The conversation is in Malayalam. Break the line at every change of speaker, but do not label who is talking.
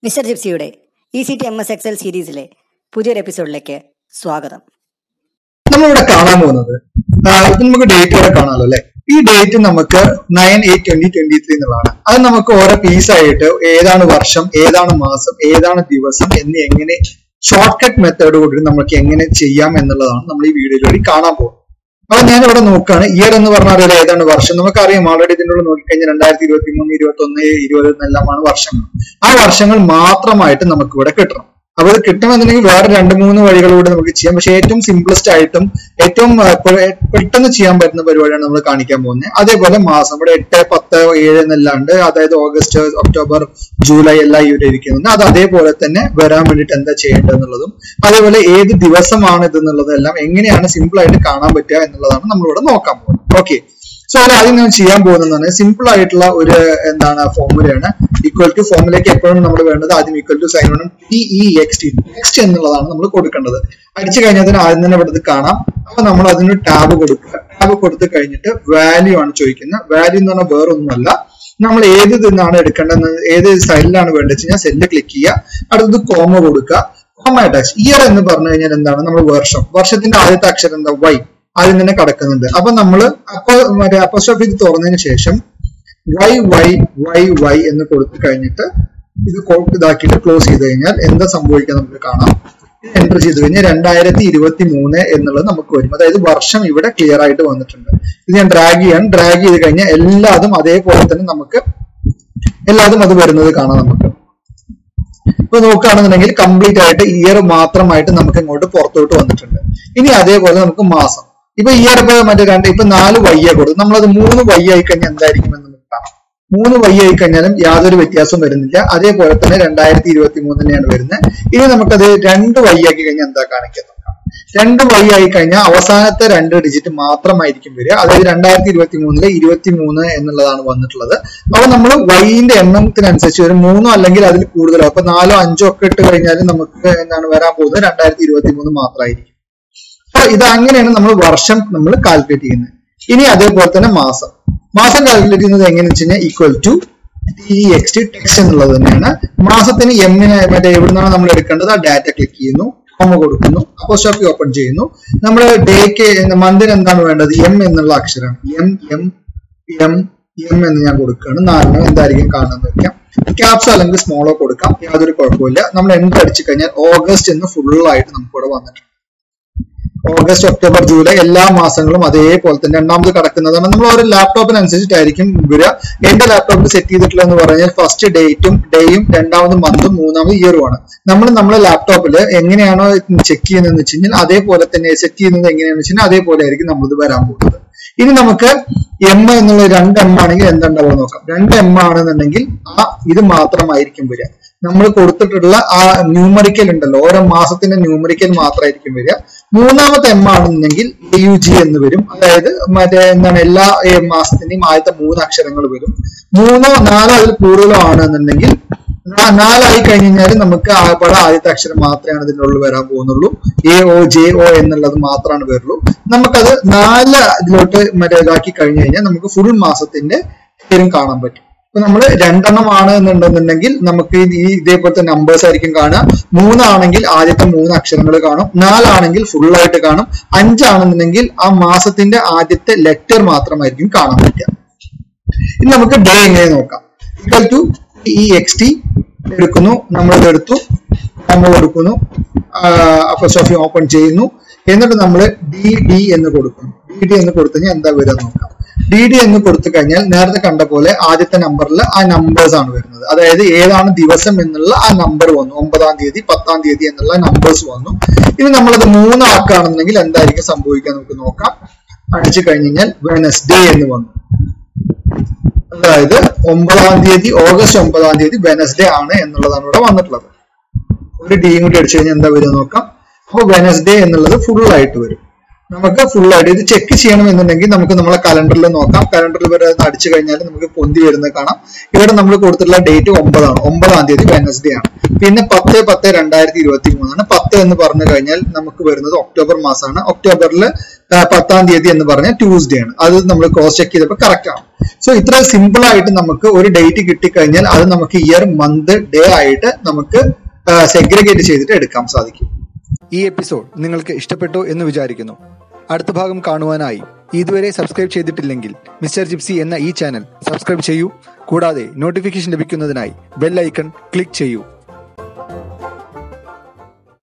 മിസ്റ്റർ ജിപ്സിയുടെ E C T M S Excel സീരീസിലെ പുതിയൊരു എപ്പിസോഡിലേക്ക് സ്വാഗതം
നമ്മളിവിടെ കാണാൻ പോകുന്നത് ആ, ഇത് നമുക്ക് ഡേറ്റ് ഇവിടെ കാണാമല്ലോ അല്ലെ ഈ ഡേറ്റ് നമുക്ക് nine eight twenty twenty three എന്നുള്ളതാണ് അത് നമുക്ക് ഓരോ പീസ് ആയിട്ട് ഏതാണ് വർഷം ഏതാണ് മാസം ഏതാണ് ദിവസം എന്ന് എങ്ങനെ ഷോർട്ട് കട്ട് മെത്തേഡ് കൂടി നമുക്ക് എങ്ങനെ ചെയ്യാം എന്നുള്ളതാണ് നമ്മൾ ഈ വീഡിയോയിലൂടെ കാണാൻ പോകുന്നത് അപ്പൊ ഞാൻ ഇവിടെ നോക്കുകയാണ് ഇയർ എന്ന് പറഞ്ഞാൽ ഏതാണ് വർഷം നമുക്കറിയാം ഓൾറെഡി ഇതിനുള്ള നോക്കിക്കഴിഞ്ഞാൽ രണ്ടായിരത്തി ഇരുപത്തി മൂന്ന് ഇരുപത്തി ഒന്ന് ഇരുപത് എന്നെല്ലാമാണ് വർഷങ്ങൾ ആ വർഷങ്ങൾ മാത്രമായിട്ട് നമുക്ക് ഇവിടെ കിട്ടണം അപ്പൊ ഇത് കിട്ടണമെന്നുണ്ടെങ്കിൽ വേറെ രണ്ട് മൂന്ന് വഴികളിലൂടെ നമുക്ക് ചെയ്യാം പക്ഷെ ഏറ്റവും സിംപ്ലസ്റ്റ് ആയിട്ടും ഏറ്റവും ആ, പെ- പെട്ടെന്ന് ചെയ്യാൻ പറ്റുന്ന പരിപാടിയാണ് നമ്മൾ കാണിക്കാൻ പോകുന്നത് അതേപോലെ മാസം ഇവിടെ എട്ട് പത്ത് ഏഴ് എന്നല്ലാണ്ട് അതായത് ഓഗസ്റ്റ് ഒക്ടോബർ ജൂലൈ എല്ലാം ഇവിടെ ഇരിക്കുന്നത് അത് അതേപോലെ തന്നെ വരാൻ വേണ്ടിയിട്ട് എന്താ ചെയ്യേണ്ടതെന്നുള്ളതും അതേപോലെ ഏത് ദിവസമാണ് ഇത് എന്നുള്ളതെല്ലാം എങ്ങനെയാണ് സിമ്പിൾ ആയിട്ട് കാണാൻ പറ്റുക എന്നുള്ളതാണ് നമ്മളിവിടെ നോക്കാൻ പോകുന്നത് ഓക്കെ സോ അത് ആദ്യം ഞാൻ ചെയ്യാൻ പോകുന്നതാണ് സിമ്പിൾ ആയിട്ടുള്ള ഒരു എന്താണ് ഫോർമുലയാണ് ഈക്വൽ ടു ഫോർമുലയ്ക്ക് എപ്പോഴും നമ്മൾ വേണ്ടത് ആദ്യം ഈക്വൽ ടു സൈൻ വേണം T E X T next എന്നുള്ളതാണ് നമ്മൾ കൊടുക്കേണ്ടത് അടിച്ചു കഴിഞ്ഞാൽ അതിന് ആദ്യം തന്നെ ഇവിടെ ഇത് കാണാം അപ്പൊ നമ്മൾ അതിന് ടാബ് കൊടുക്കുക ടാബ് കൊടുത്തു കഴിഞ്ഞിട്ട് വാല്യൂ ആണ് ചോദിക്കുന്നത് വാല്യൂ എന്ന് പറഞ്ഞാൽ വേറൊന്നുമല്ല നമ്മൾ ഏത് നിന്നാണ് എടുക്കേണ്ടത് ഏത് സ്റ്റൈലിലാണ് വേണ്ടത് വെച്ച് കഴിഞ്ഞാൽ സെല്ല് ക്ലിക്ക് ചെയ്യുക അടുത്തത് കോമ കൊടുക്കുക കോമ അറ്റാച്ച് ഇയർ എന്ന് പറഞ്ഞു കഴിഞ്ഞാൽ എന്താണ് നമ്മൾ വർഷം വർഷത്തിന്റെ ആദ്യത്തെ അക്ഷരം എന്താ വൈ ആദ്യം തന്നെ കിടക്കുന്നുണ്ട് അപ്പൊ നമ്മൾ അപ്പൊ മറ്റേ അപ്പോസ്ട്രോഫി ഇത് തുറന്നതിന് ശേഷം വൈ വൈ വൈ വൈ എന്ന് കൊടുത്തു കഴിഞ്ഞിട്ട് ഇത് കൊ- ഇതാക്കിയിട്ട് ക്ലോസ് ചെയ്ത് കഴിഞ്ഞാൽ എന്താ സംഭവിക്കുക നമുക്ക് കാണാം എൻ്റർ ചെയ്ത് കഴിഞ്ഞാൽ രണ്ടായിരത്തി ഇരുപത്തി മൂന്ന് എന്നുള്ളത് നമുക്ക് വരും അതായത് വർഷം ഇവിടെ ക്ലിയർ ആയിട്ട് വന്നിട്ടുണ്ട് ഇത് ഞാൻ ഡ്രാഗ് ചെയ്യാൻ ഡ്രാഗ് ചെയ്ത് കഴിഞ്ഞാൽ എല്ലാതും അതേപോലെ തന്നെ നമുക്ക് എല്ലാതും അത് വരുന്നത് കാണാം നമുക്ക് ഇപ്പൊ നോക്കുകയാണെന്നുണ്ടെങ്കിൽ കംപ്ലീറ്റ് ആയിട്ട് ഇയർ മാത്രമായിട്ട് നമുക്ക് ഇങ്ങോട്ട് പുറത്തോട്ട് വന്നിട്ടുണ്ട് ഇനി അതേപോലെ നമുക്ക് മാസം ഇപ്പൊ ഇയർ ഇപ്പൊ മറ്റേ രണ്ട് ഇപ്പൊ നാല് വയ്യ കൊടുത്തു നമ്മളത് മൂന്ന് വയ്യ ആയി കഴിഞ്ഞാൽ എന്തായിരിക്കും എന്ന് നമുക്ക് കാണാം മൂന്ന് വയ്യ ആയി കഴിഞ്ഞാലും യാതൊരു വ്യത്യാസവും വരുന്നില്ല അതേപോലെ തന്നെ രണ്ടായിരത്തി ഇരുപത്തി മൂന്നിനെയാണ് വരുന്നത് ഇനി നമുക്കത് രണ്ട് വയ്യാക്കി കഴിഞ്ഞാൽ എന്താ കാണിക്കുന്നത് രണ്ട് വൈ ആയി കഴിഞ്ഞാൽ അവസാനത്തെ രണ്ട് ഡിജിറ്റ് മാത്രമായിരിക്കും വരിക അതായത് രണ്ടായിരത്തി ഇരുപത്തി മൂന്നില് ഇരുപത്തി മൂന്ന് എന്നുള്ളതാണ് വന്നിട്ടുള്ളത് അപ്പൊ നമ്മൾ വൈന്റെ എണ്ണത്തിനനുസരിച്ച് ഒരു മൂന്നോ അല്ലെങ്കിൽ അതിൽ കൂടുതലോ അപ്പൊ നാലോ അഞ്ചോ ഒക്കെ ഇട്ട് കഴിഞ്ഞാൽ നമുക്ക് എന്താണ് വരാൻ പോകുന്നത് രണ്ടായിരത്തി ഇരുപത്തി മൂന്ന് മാത്രമായിരിക്കും അപ്പൊ ഇത് അങ്ങനെയാണ് നമ്മൾ വർഷം നമ്മൾ കാൽക്കുലേറ്റ് ചെയ്യുന്നത് ഇനി അതേപോലെ തന്നെ മാസം മാസം കാൽക്കുലേറ്റ് ചെയ്യുന്നത് എങ്ങനെയാണെന്ന് വെച്ച് കഴിഞ്ഞാൽ equal to T X T text എന്നുള്ളത് തന്നെയാണ് മാസത്തിന് എമ്മിന് മറ്റേ എവിടുന്നാണ് നമ്മൾ എടുക്കേണ്ടത് ആ ഡാറ്റ ക്ലിക്ക് ചെയ്യുന്നു കോമ കൊടുക്കുന്നു അപ്പോസ്റ്റോപ്പി ഓപ്പൺ ചെയ്യുന്നു നമ്മുടെ ഡേക്ക് മന്തിന് എന്താണ് വേണ്ടത് എം എന്നുള്ള അക്ഷരമാണ് എം എം എം എം എന്ന് ഞാൻ കൊടുക്കുകയാണ് നാലിന് എന്തായിരിക്കും കാണുന്നത് വെക്കാം ക്യാപ്സ് അല്ലെങ്കിൽ സ്മോളോ കൊടുക്കാം യാതൊരു കുഴപ്പമില്ല നമ്മൾ എന്ത് അടിച്ചു കഴിഞ്ഞാൽ ഓഗസ്റ്റ് എന്ന് full ആയിട്ട് നമുക്ക് ഇവിടെ വന്നിട്ടുണ്ട് ഓഗസ്റ്റ് ഒക്ടോബർ ജൂലൈ എല്ലാ മാസങ്ങളും അതേപോലെ തന്നെ രണ്ടാമത് കിടക്കുന്നതാണ് നമ്മൾ ഓരോ ലാപ്ടോപ്പിനനുസരിച്ചിട്ടായിരിക്കും വരിക എന്റെ ലാപ്ടോപ്പിൽ സെറ്റ് ചെയ്തിട്ടുള്ള എന്ന് പറഞ്ഞാൽ ഫസ്റ്റ് ഡേറ്റും ഡേയും രണ്ടാമത് മന്തും മൂന്നാമത് ഇയറുമാണ് നമ്മൾ നമ്മുടെ ലാപ്ടോപ്പിൽ എങ്ങനെയാണോ ചെക്ക് ചെയ്യുന്നതെന്ന് വെച്ച് കഴിഞ്ഞാൽ അതേപോലെ തന്നെ സെറ്റ് ചെയ്യുന്നത് എങ്ങനെയാണെന്ന് വെച്ച് കഴിഞ്ഞാൽ അതേപോലെ ആയിരിക്കും നമ്മളിത് വരാൻ പോകുന്നത് ഇനി നമുക്ക് എം എന്നുള്ള രണ്ട് എം ആണെങ്കിൽ എന്തുണ്ടാവുക നോക്കാം രണ്ട് എം ആണെന്നുണ്ടെങ്കിൽ ആ ഇത് മാത്രമായിരിക്കും വരിക നമ്മൾ കൊടുത്തിട്ടുള്ള ആ ന്യൂമറിക്കൽ ഉണ്ടല്ലോ ഓരോ മാസത്തിന്റെ ന്യൂമറിക്കൽ മാത്രമായിരിക്കും വരിക മൂന്നാമത്തെ എം ആണെന്നുണ്ടെങ്കിൽ എ യു ജി എന്ന് വരും അതായത് മറ്റേ എന്താണ് എല്ലാ ഏ, മാസത്തിന്റെയും ആദ്യത്തെ മൂന്ന് അക്ഷരങ്ങൾ വരും മൂന്നോ നാലോ അതിൽ കൂടുതലോ ആണെന്നുണ്ടെങ്കിൽ നാ- നാലായി കഴിഞ്ഞ് കഴിഞ്ഞാൽ നമുക്ക് ആകപ്പാടെ ആദ്യത്തെ അക്ഷരം മാത്രമാണ് ഇതിൻ്റെ ഉള്ളിൽ വരാൻ പോകുന്നുള്ളൂ എ ഒ ജെ ഒ എന്നുള്ളത് മാത്രമാണ് വരുള്ളൂ നമുക്കത് നാല് ഇതിലോട്ട് മറ്റേ ഇതാക്കി കഴിഞ്ഞു കഴിഞ്ഞാൽ നമുക്ക് ഫുൾ മാസത്തിന്റെ പേരും കാണാൻ പറ്റും ഇപ്പൊ നമ്മൾ രണ്ടെണ്ണം ആണ് എന്നുണ്ടെന്നുണ്ടെങ്കിൽ നമുക്ക് ഈ ഈ ഇതേപോലത്തെ നമ്പേഴ്സ് ആയിരിക്കും കാണുക മൂന്നാണെങ്കിൽ ആദ്യത്തെ മൂന്ന് അക്ഷരങ്ങൾ കാണും നാലാണെങ്കിൽ full ആയിട്ട് കാണും അഞ്ചാണെന്നുണ്ടെങ്കിൽ ആ മാസത്തിന്റെ ആദ്യത്തെ ലെറ്റർ മാത്രമായിരിക്കും കാണാൻ പറ്റുക ഇനി നമുക്ക് ഡേ എങ്ങനെ നോക്കാം equal to E X T എടുക്കുന്നു നമ്മൾ എടുത്തു നമ്മൾ കൊടുക്കുന്നു അപ്പോസ്ട്രോഫി ഓപ്പൺ ചെയ്യുന്നു എന്നിട്ട് നമ്മൾ ഡി ഡി എന്ന് കൊടുക്കുന്നു ഡി ഡി എന്ന് കൊടുത്തു കഴിഞ്ഞാൽ എന്താ വരിക നോക്കാം ഡി ഡി എന്ന് കൊടുത്തു കഴിഞ്ഞാൽ നേരത്തെ കണ്ട പോലെ ആദ്യത്തെ നമ്പറിൽ ആ നമ്പേഴ്സ് ആണ് വരുന്നത് അതായത് ഏതാണ് ദിവസം എന്നുള്ള ആ നമ്പർ വന്നു ഒമ്പതാം തീയതി പത്താം തീയതി എന്നുള്ള നമ്പേഴ്സ് വന്നു ഇനി നമ്മളത് മൂന്നാക്കുകയാണെന്നുണ്ടെങ്കിൽ എന്തായിരിക്കും സംഭവിക്കുക നമുക്ക് നോക്കാം അടിച്ചു കഴിഞ്ഞ് കഴിഞ്ഞാൽ വെനസ്ഡേ എന്ന് വന്നു അതായത് ഒമ്പതാം തീയതി ഓഗസ്റ്റ് ഒമ്പതാം തീയതി വെനസ്ഡേ ആണ് എന്നുള്ളതാണ് ഇവിടെ വന്നിട്ടുള്ളത് ഒരു ഡിയും കൂടി അടിച്ചു കഴിഞ്ഞാൽ എന്താ വരും നോക്കാം അപ്പൊ വെനസ്ഡേ എന്നുള്ളത് full ആയിട്ട് വരും നമുക്ക് full ആയിട്ട് ഇത് ചെക്ക് ചെയ്യണം എന്നുണ്ടെങ്കിൽ നമുക്ക് നമ്മളെ കലണ്ടറിൽ നോക്കാം കലണ്ടറിൽ വരെ അത് അടിച്ചു കഴിഞ്ഞാൽ നമുക്ക് പൊന്തി വരുന്നത് കാണാം ഇവിടെ നമ്മൾ കൊടുത്തിട്ടുള്ള ഡേറ്റ് ഒമ്പതാണ് ഒമ്പതാം തീയതി വെനസ്ഡേ ആണ് പിന്നെ പത്ത് പത്ത് രണ്ടായിരത്തി ഇരുപത്തി മൂന്നാണ് പത്ത് എന്ന് പറഞ്ഞു കഴിഞ്ഞാൽ നമുക്ക് വരുന്നത് ഒക്ടോബർ മാസമാണ് ഒക്ടോബറിൽ ആ, പത്താം തീയതി എന്ന് പറഞ്ഞ ട്യൂസ്ഡേ ആണ് അത് നമ്മൾ ക്രോസ് ചെക്ക് ചെയ്തപ്പോൾ കറക്റ്റ് ആണ് സോ ഇത്ര സിമ്പിൾ ആയിട്ട് നമുക്ക് ഒരു ഡേറ്റ് കിട്ടിക്കഴിഞ്ഞാൽ അത് നമുക്ക് ഇയർ മന്ത് ഡേ ആയിട്ട് നമുക്ക് സെഗ്രിഗേറ്റ് ചെയ്തിട്ട് എടുക്കാൻ സാധിക്കും
ഈ എപ്പിസോഡ് നിങ്ങൾക്ക് ഇഷ്ടപ്പെട്ടു എന്ന് വിചാരിക്കുന്നു അടുത്ത ഭാഗം കാണുവാനായി ഇതുവരെ സബ്സ്ക്രൈബ് ചെയ്തിട്ടില്ലെങ്കിൽ മിസ്റ്റർ ജിപ്സി എന്ന ഈ ചാനൽ സബ്സ്ക്രൈബ് ചെയ്യൂ കൂടാതെ നോട്ടിഫിക്കേഷൻ ലഭിക്കുന്നതിനായി ബെൽ ഐക്കൺ ക്ലിക്ക് ചെയ്യൂ